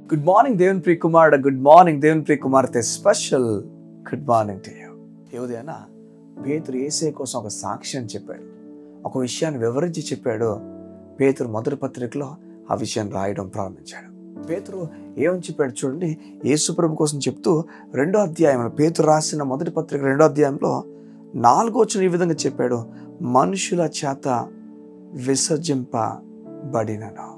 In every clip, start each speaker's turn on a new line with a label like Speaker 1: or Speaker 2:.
Speaker 1: good morning దేవుని ప్రియ కుమారుడు good morning దేవుని ప్రియ కుమార్తె special good morning to you ఏ ఉదయాన పేతురు ఏసే కోసం ఒక సాక్ష్యం చెప్పాడు ఒక విషయాన్ని వివరించి చెప్పాడు పేతురు మొదటి పత్రికలో ఆ విషయాన్ని రాయడం ప్రారంభించాడు పేతురు ఏమని చెప్పాడు చూడండి యేసు ప్రభు కోసం చెప్తూ రెండో అధ్యాయంలో పేతురు రాసిన మొదటి పత్రిక రెండో అధ్యాయంలో నాలుగో వచ్చిన ఈ విధంగా చెప్పాడు మనుషుల చేత విసర్జింపబడినను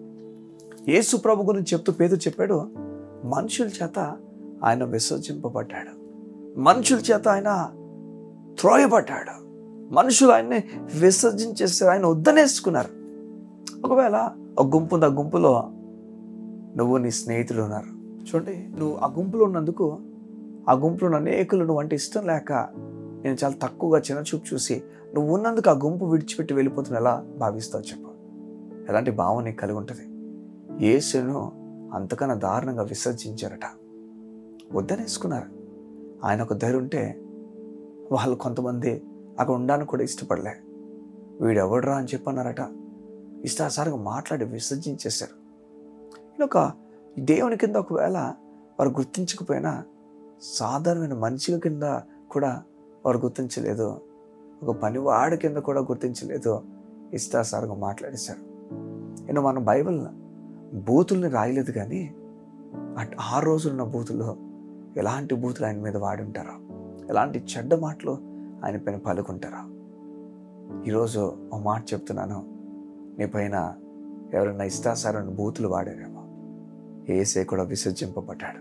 Speaker 1: యేసు ప్రభు గురించి చెప్తూ పేదరు చెప్పాడు మనుషుల చేత ఆయన విసర్జింపబడ్డాడు మనుషుల చేత ఆయన త్రోయబడ్డాడు మనుషులు ఆయన్ని విసర్జించేస్తారు ఆయన వద్దనేసుకున్నారు ఒకవేళ ఒక గుంపు ఉంది ఆ గుంపులో నువ్వు నీ స్నేహితులు ఉన్నారు చూడండి నువ్వు ఆ గుంపులో ఉన్నందుకు ఆ గుంపులో ఉన్న అనేకులు నువ్వు అంటే ఇష్టం లేక నేను చాలా తక్కువగా చిన్న చూపు చూసి నువ్వు ఉన్నందుకు ఆ గుంపు విడిచిపెట్టి వెళ్ళిపోతున్న ఎలా భావిస్తావు చెప్పు ఎలాంటి భావం నీకు కలిగి ఉంటుంది యేసును అంతకన్నా దారుణంగా విసర్జించారట వద్దనేసుకున్నారు ఆయన ఒక ధైర్యం ఉంటే వాళ్ళు కొంతమంది అక్కడ ఉండడానికి కూడా ఇష్టపడలే వీడు ఎవడరా అని చెప్పన్నారట ఇష్టాసారంగా మాట్లాడి విసర్జించేశారు ఒక దేవుని కింద ఒకవేళ వారు గుర్తించకపోయినా సాధారణమైన మనిషిల కింద కూడా వారు గుర్తించలేదు ఒక పనివాడి కింద కూడా గుర్తించలేదు ఇష్టాసారంగా మాట్లాడేశారు నేను మన బైబిల్ బూతుల్ని రాయలేదు కానీ అట్ ఆ రోజులున్న బూతుల్లో ఎలాంటి బూతులు ఆయన మీద వాడి ఉంటారో ఎలాంటి చెడ్డ మాటలు ఆయన పైన పలుకుంటారో ఈరోజు ఒక మాట చెప్తున్నాను నీ పైన ఎవరైనా ఇష్టాసారని బూతులు వాడారేమో ఏసే కూడా విసర్జింపబడ్డాడు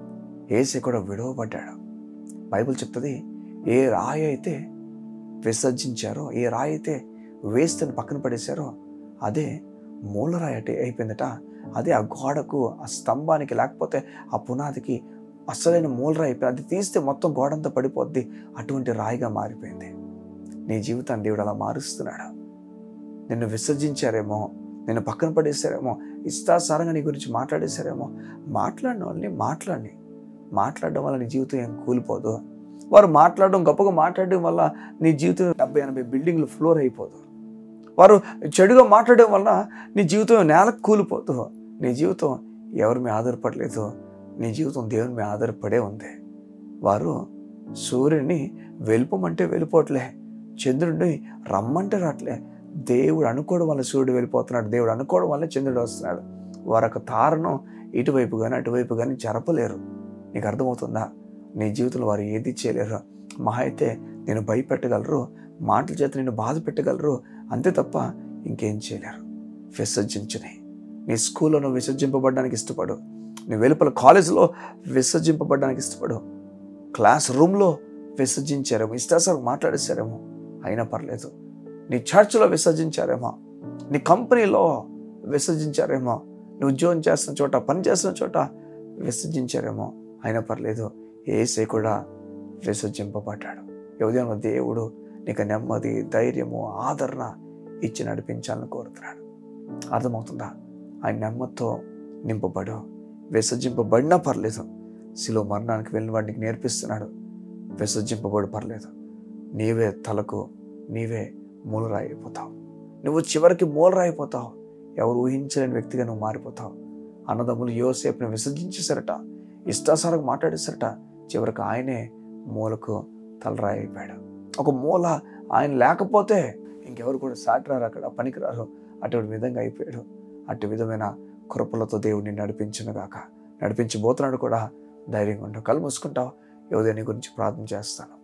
Speaker 1: ఏసే కూడా విడవబడ్డాడు బైబిల్ చెప్తుంది ఏ రాయి అయితే విసర్జించారో ఏ రాయి అయితే వేస్తని పక్కన పడేశారో అదే మూలరాయి అంటే అయిపోయిందట అదే ఆ గోడకు ఆ స్తంభానికి లేకపోతే ఆ పునాదికి అసలైన మూలరాయి అయిపోయింది అది తీస్తే మొత్తం గోడంతా పడిపోద్ది అటువంటి రాయిగా మారిపోయింది నీ జీవితాన్ని దేవుడు అలా మారుస్తున్నాడు నిన్ను విసర్జించారేమో నిన్ను పక్కన పడేశారేమో ఇష్టాసారంగా నీ గురించి మాట్లాడేశారేమో మాట్లాడిన వాళ్ళని మాట్లాడి మాట్లాడడం వల్ల నీ జీవితం ఏం కూలిపోదు వారు మాట్లాడడం గొప్పగా మాట్లాడడం వల్ల నీ జీవితం డెబ్బై ఎనభై బిల్డింగ్లు ఫ్లోర్ అయిపోదు వారు చెడుగా మాట్లాడడం వల్ల నీ జీవితం నేలకు కూలిపోదు నీ జీవితం ఎవరి మీద ఆధారపడలేదు నీ జీవితం దేవుని మీద ఆధారపడే ఉంది వారు సూర్యుని వెళ్ళిపోమంటే వెళ్ళిపోవట్లే చంద్రుడిని రమ్మంటే రావట్లే దేవుడు అనుకోవడం వల్ల సూర్యుడు వెళ్ళిపోతున్నాడు దేవుడు అనుకోవడం వల్ల చంద్రుడు వస్తున్నాడు వారు ఒక తారను ఇటువైపు కానీ అటువైపు కానీ జరపలేరు నీకు అర్థమవుతుందా నీ జీవితంలో వారు ఏది చేయలేరు మహా అయితే నేను భయపెట్టగలరు మాటల చేత నేను బాధ పెట్టగలరు అంతే తప్ప ఇంకేం చేయలేరు విసర్జించని నీ స్కూల్లో నువ్వు విసర్జింపబడడానికి ఇష్టపడు నీ వెలుపల కాలేజీలో విసర్జింపబడడానికి ఇష్టపడు క్లాస్ రూమ్లో విసర్జించారేమో ఇష్టాసారం మాట్లాడేశారేమో అయినా పర్లేదు నీ చర్చ్లో విసర్జించారేమో నీ కంపెనీలో విసర్జించారేమో నువ్వు ఉద్యోగం చేస్తున్న చోట పని చేస్తున్న చోట విసర్జించారేమో అయినా పర్లేదు ఏసే కూడా విసర్జింపబడ్డాడు ఉదయం దేవుడు నీకు నెమ్మది ధైర్యము ఆదరణ ఇచ్చి నడిపించాలని కోరుతున్నాడు అర్థమవుతుందా ఆయన నెమ్మదితో నింపబడు విసర్జింపబడినా పర్లేదు శిలో మరణానికి వెళ్ళిన వాడికి నేర్పిస్తున్నాడు విసర్జింపబడి పర్లేదు నీవే తలకు నీవే మూలరాయి అయిపోతావు నువ్వు చివరికి మూలరాయి అయిపోతావు ఎవరు ఊహించలేని వ్యక్తిగా నువ్వు మారిపోతావు అన్నదమ్ములు యోసేపుని విసర్జించేశారట ఇష్టాసారంగా మాట్లాడేశారట చివరికి ఆయనే మూలకు తలరాయి అయిపోయాడు ఒక మూల ఆయన లేకపోతే ఇంకెవరు కూడా సాటిరారు అక్కడ పనికిరారు అటువంటి విధంగా అయిపోయాడు అటు విధమైన కృపలతో దేవుడిని నడిపించును గాక నడిపించబోతున్నాడు కూడా ధైర్యంగా ఉంటావు కళ్ళు మూసుకుంటావు యోధని గురించి ప్రార్థన చేస్తాను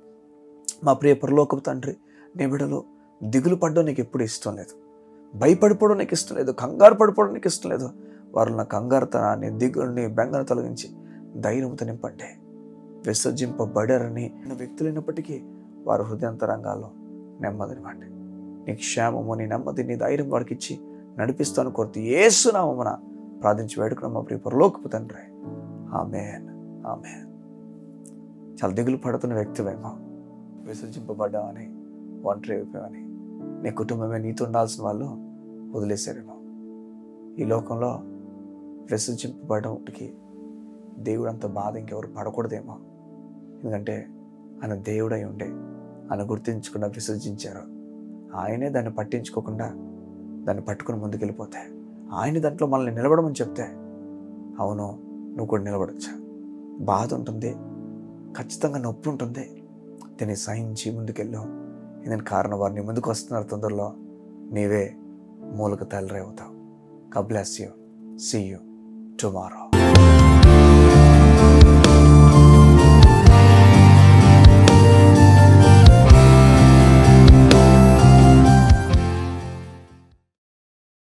Speaker 1: మా ప్రియ పరలోకపు తండ్రి నీ బిడలు దిగులు పడ్డం నీకు ఎప్పుడు ఇష్టం లేదు భయపడిపోవడం నీకు ఇష్టం లేదు కంగారు పడిపోవడం నీకు ఇష్టం లేదు వారు నా కంగారుతనాన్ని దిగుల్ని బెంగను తొలగించి ధైర్యంతో నింపండి విసర్జింపబడారని వ్యక్తులైనప్పటికీ వారి హృదయంతరంగాల్లో నెమ్మదినివ్వండి నీ క్షేమము నీ నెమ్మది నీ ధైర్యం వారికి ఇచ్చి నడిపిస్తాను కోరుతూ ఏసునామమున ప్రార్థించి వేడుకున్న మా ప్రియ పరలోకపు తండ్రి ఆమెన్ ఆమెన్ చాలా దిగులు పడుతున్న వ్యక్తివేమో విసర్జింపబడ్డామని ఒంటరి అయిపోయామని నీ కుటుంబమే నీతో ఉండాల్సిన వాళ్ళు వదిలేశారేమో ఈ లోకంలో విసర్జింపబడటకి దేవుడు అంత బాధ ఇంకెవరు పడకూడదేమో ఎందుకంటే ఆయన దేవుడై ఉండే ఆయన గుర్తించకుండా విసర్జించారు ఆయనే దాన్ని పట్టించుకోకుండా దాన్ని పట్టుకుని ముందుకెళ్ళిపోతే ఆయన దాంట్లో మనల్ని నిలబడమని చెప్తే అవును నువ్వు కూడా నిలబడచ్చా బాధ ఉంటుంది ఖచ్చితంగా నొప్పి ఉంటుంది దీన్ని సహించి ముందుకెళ్ళు నేను కారణం వారిని ముందుకు వస్తున్నారు తొందరలో నీవే మూలక తల్లి అవుతావు God bless you see you tomorrow